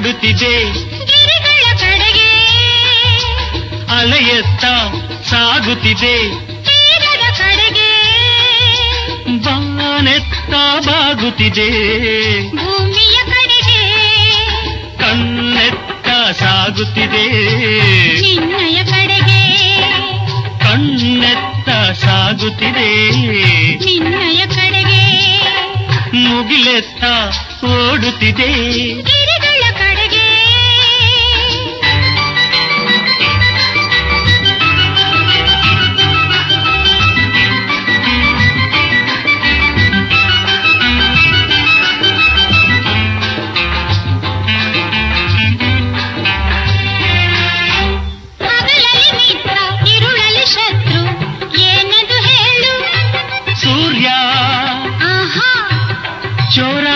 ಓಡುತ್ತಿದೆ ಗಿರಿಗಳ ಕಡೆಗೆ ಅಲೆಯತ್ತ ಸಾಗುತ್ತಿದೆ ತೀರದ ಕಡೆಗೆ ಬಾನೆತ್ತ ಬಾಗುತ್ತಿದೆ ಭೂಮಿಯ ಕಡೆಗೆ ಕಣ್ಣೆತ್ತ ಸಾಗುತ್ತಿದೆ ನಿನ್ನಯ ಕಡೆಗೆ ಕಣ್ಣೆತ್ತ ಸಾಗುತ್ತಿದೆ ನಿನ್ನಯ ಕಡೆಗೆ ಮುಗಿಲೆತ್ತ ಓಡುತ್ತಿದೆ ಗಿರಿಗಳ ಕಡೆಗೆ ಹಗಲಲ್ಲಿ ಮಿತ್ರ ಇರುಳಲ್ಲಿ ಶತ್ರು ಏನದು ಹೇಳು ಸೂರ್ಯ ಆಹಾ ಚೋರ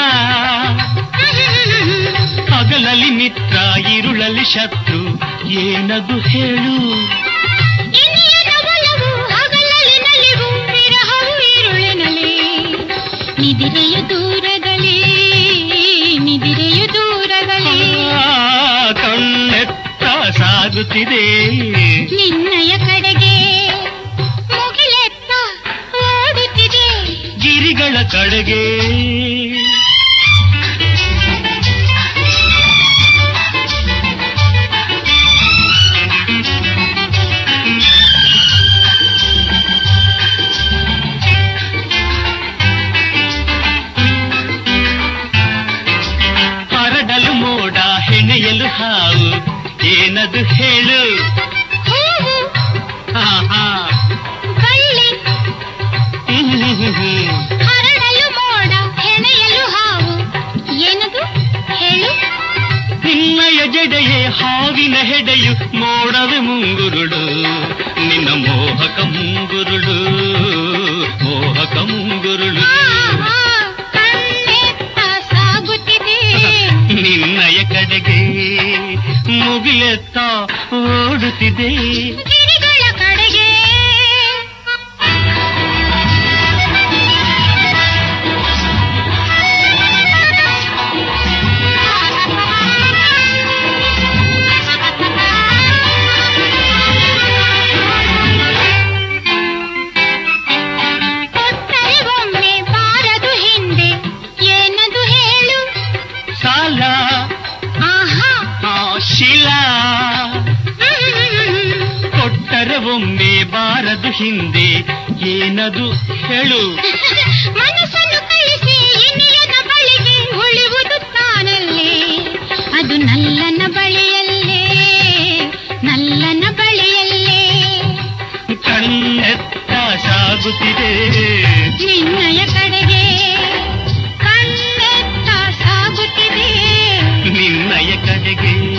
ಹಗಲಲ್ಲಿ ಮಿತ್ರ ಇರುಳಲ್ಲಿ ಶತ್ರು ಏನದು ಹೇಳು ಇನಿಯನ ಒಲವು ಹಗಲಲ್ಲಿ ನಲಿವು ವಿರಹವು ಇರುಳಿನಲ್ಲಿ ನಿದಿರೆಯು ದೂರದಲ್ಲಿ ನಿದಿರೆಯು ದೂರದಲ್ಲಿ ಆ, ಕಣ್ಣೆತ್ತ ಸಾಗುತ್ತಿದೆ ನಿನ್ನಯ ಕಡೆಗೆ ಮುಗಿಲೆತ್ತ ಓಡುತ್ತಿದೆ ಗಿರಿಗಳ ಕಡೆಗೆ ಹರಡಲು ಮೋಡ ಹೆಣೆಯಲು ಹಾವು ಏನದು ಹೇಳು ಹೂವು ಆಹಾ. ಬಳ್ಳಿ ಹ್ಮ್, ಹ್ಮ್, ಹ್ಮ್, ಹ್ಮ್. ಹರಡಲು ಮೋಡ ಹೆಣೆಯಲು ಹಾವು ಏನದು ಹೇಳು ನಿನ್ನಯ ಜಡೆಯೇ ಹಾವಿನ ಹೆಡೆಯು ಮೋಡವೆ ಮುಂಗುರುಳು ನಿನ್ನ ಮೋಹಕ ಮುಂಗುರುಳು ಮೋಹಕ ಮುಂಗುರುಳು ಆಹಾ, ಕಣ್ಣೆತ್ತ ಸಾಗುತ್ತಿದೆ ನಿನ್ನಯ ಕಡೆಗೆ ಮುಗಿಲೆತ್ತ ಓಡುತ್ತಿದೆ ಗಿರಿಗಳ ಕಡೆಗೆ ಕೊಟ್ಟರೆ ಒಮ್ಮೆ ಬಾರದು ಹಿಂದೆ ಏನದು ಹೇಳು ಸಾಲ ಆಹಾ ಆ ಶಿಲಾ ಹ್ಮ್. ಕೊಟ್ಟರೆ ಒಮ್ಮೆ ಬಾರದು ಹಿಂದೆ ಏನದು ಹೇಳು ಮನಸ್ಸನ್ನು ಕಳಿಸಿ ಇನಿಯನ ಬಳಿಗೆ ಉಳಿಯುವುದು ತಾನಲ್ಲೇ ಅದು ನಲ್ಲನ ಬಳಿಯಲ್ಲೇ ನಲ್ಲನ ಬಳಿಯಲ್ಲೇ ಕಣ್ಣೆತ್ತ ಸಾಗುತ್ತಿದೆ ನಿನ್ನಯ ಕಡೆಗೆ ಕಣ್ಣೆತ್ತ ಸಾಗುತ್ತಿದೆ ನಿನ್ನಯ ಕಡೆಗೆ